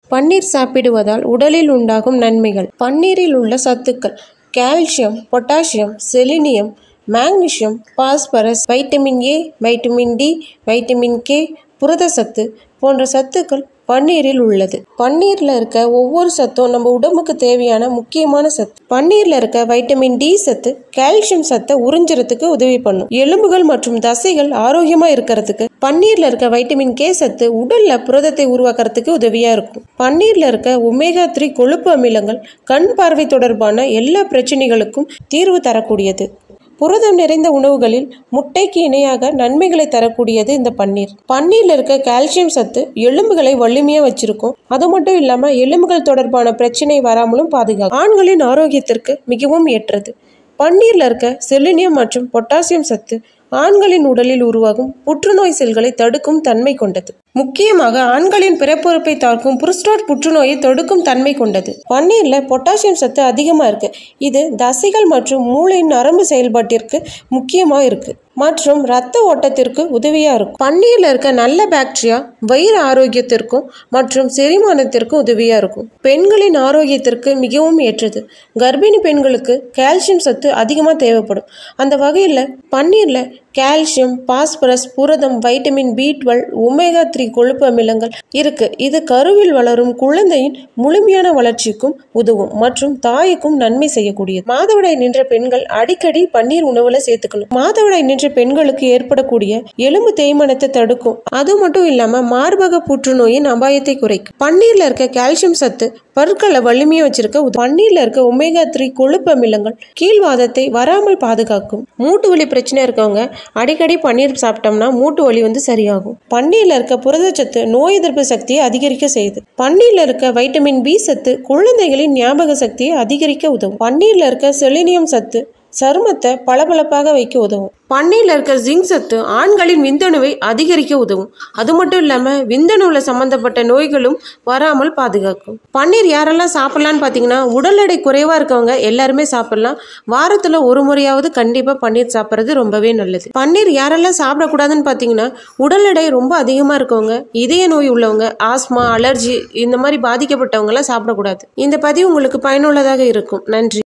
பன்னீர் சாப்பிடுவதால் உடலில் உண்டாகும் நன்மைகள் பன்னீரில் உள்ள சத்துக்கள் calcium potassium selenium magnesium phosphorus vitamin A vitamin D vitamin K புரத சத்து போன்ற சத்துக்கள் பன்னீரில் உள்ளது பன்னீரில் இருக்க ஒவ்வொரு சத்தும் நம்ம உடம்புக்கு தேவையான முக்கியமான சத்து பன்னீரில் இருக்க வைட்டமின் டி சத்து கால்சியம் சத்தை உறிஞ்சுறதுக்கு உதவி பண்ணும் எலும்புகள் மற்றும் தசைகள் ஆரோக்கியமா இருக்கிறதுக்கு பன்னீர்ல இருக்க வைட்டமின் கே சத்து உடல்ல புரதத்தை உருவாக்குறதுக்கு உதவியா இருக்கும் பன்னீர்ல இருக்க ஒமேகா த்ரீ கொழுப்பு அமிலங்கள் கண் பார்வை தொடர்பான எல்லா பிரச்சனைகளுக்கும் தீர்வு தரக்கூடியது புரதம் நிறைந்த உணவுகளில் முட்டைக்கு இணையாக நன்மைகளை தரக்கூடியது இந்த பன்னீர் பன்னீர்ல இருக்க கால்சியம் சத்து எலும்புகளை வலிமையா வச்சிருக்கும் அது மட்டும் இல்லாம எலும்புகள் தொடர்பான பிரச்சனை வராமலும் பாதுகாக்கும் ஆண்களின் ஆரோக்கியத்திற்கு மிகவும் ஏற்றது பன்னீர்ல இருக்க செலினியம் மற்றும் பொட்டாசியம் சத்து ஆண்களின் உடலில் உருவாகும் புற்றுநோய் செல்களை தடுக்கும் தன்மை கொண்டது முக்கியமாக ஆண்களின் பிறப்புறுப்பை தாக்கும் புருஸ்டாட் புற்றுநோயை தடுக்கும் தன்மை கொண்டது பன்னீர்ல பொட்டாசியம் சத்து அதிகமா இருக்கு இது தசைகள் மற்றும் மூளையின் நரம்பு செயல்பாட்டிற்கு முக்கியமா இருக்கு மற்றும் இரத்த ஓட்டத்திற்கு உதவியா இருக்கும் பன்னீர்ல இருக்க நல்ல பாக்டீரியா வயிறு ஆரோக்கியத்திற்கும் மற்றும் செரிமானத்திற்கும் உதவியா இருக்கும் பெண்களின் ஆரோக்கியத்திற்கு மிகவும் ஏற்றது கர்ப்பிணி பெண்களுக்கு கால்சியம் சத்து அதிகமாக தேவைப்படும் அந்த வகையில் பன்னீர்ல கால்சியம் பாஸ்பரஸ் புரதம் vitamin B twelve omega three கொழுப்பு அமிலங்கள் இருக்கு இது கருவில் வளரும் குழந்தையின் முழுமையான வளர்ச்சிக்கும் உதவும் மற்றும் தாய்க்கும் நன்மை செய்யக்கூடியது மாதவிடாய் நின்ற பெண்கள் அடிக்கடி பன்னீர் உணவுல சேர்த்துக்கணும் மாதவிடாய் நின்ற பெண்களுக்கு ஏற்படக்கூடிய எலும்பு தேய்மானத்தை தடுக்கும் அது மட்டும் இல்லாம மார்பக புற்றுநோயின் அபாயத்தை குறைக்கும் பன்னீர்ல இருக்க கால்சியம் சத்து பற்களை வலிமையா வச்சிருக்க உதவும். பன்னீர்ல இருக்க ஒமேகா த்ரீ கொழுப்பு அமிலங்கள் கீழ்வாதத்தை வராமல் பாதுகாக்கும் மூட்டு வலி பிரச்சனை இருக்கவங்க அடிக்கடி பன்னீர் சாப்பிட்டோம்னா மூட்டு வலி வந்து சரியாகும் பன்னீர்ல இருக்க புரதச்சத்து நோய் எதிர்ப்பு சக்தியை அதிகரிக்க செய்யுது பன்னீர்ல இருக்க வைட்டமின் பி சத்து குழந்தைகளின் ஞாபக சக்தியை அதிகரிக்க உதவும் பன்னீர்ல இருக்க செலினியம் சத்து சருமத்தை பளபளப்பாக வைக்க உதவும் பன்னீர்ல இருக்க ஜிங்க் சத்து ஆண்களின் விந்தணுவை அதிகரிக்க உதவும் அது மட்டும் இல்லாம விந்தணுவில் சம்பந்தப்பட்ட நோய்களும் வராமல் பாதுகாக்கும் பன்னீர் யாரெல்லாம் சாப்பிடலாம்னு பார்த்தீங்கன்னா உடல் எடை குறைவா இருக்கவங்க எல்லாருமே சாப்பிடலாம் வாரத்துல ஒரு முறையாவது கண்டிப்பா பன்னீர் சாப்பிட்றது ரொம்பவே நல்லது பன்னீர் யாரெல்லாம் சாப்பிடக்கூடாதுன்னு பார்த்தீங்கன்னா உடல் எடை ரொம்ப அதிகமா இருக்கவங்க இதய நோய் உள்ளவங்க ஆஸ்மா அலர்ஜி இந்த மாதிரி பாதிக்கப்பட்டவங்க எல்லாம் சாப்பிடக்கூடாது இந்த பதிவு உங்களுக்கு பயனுள்ளதாக இருக்கும் நன்றி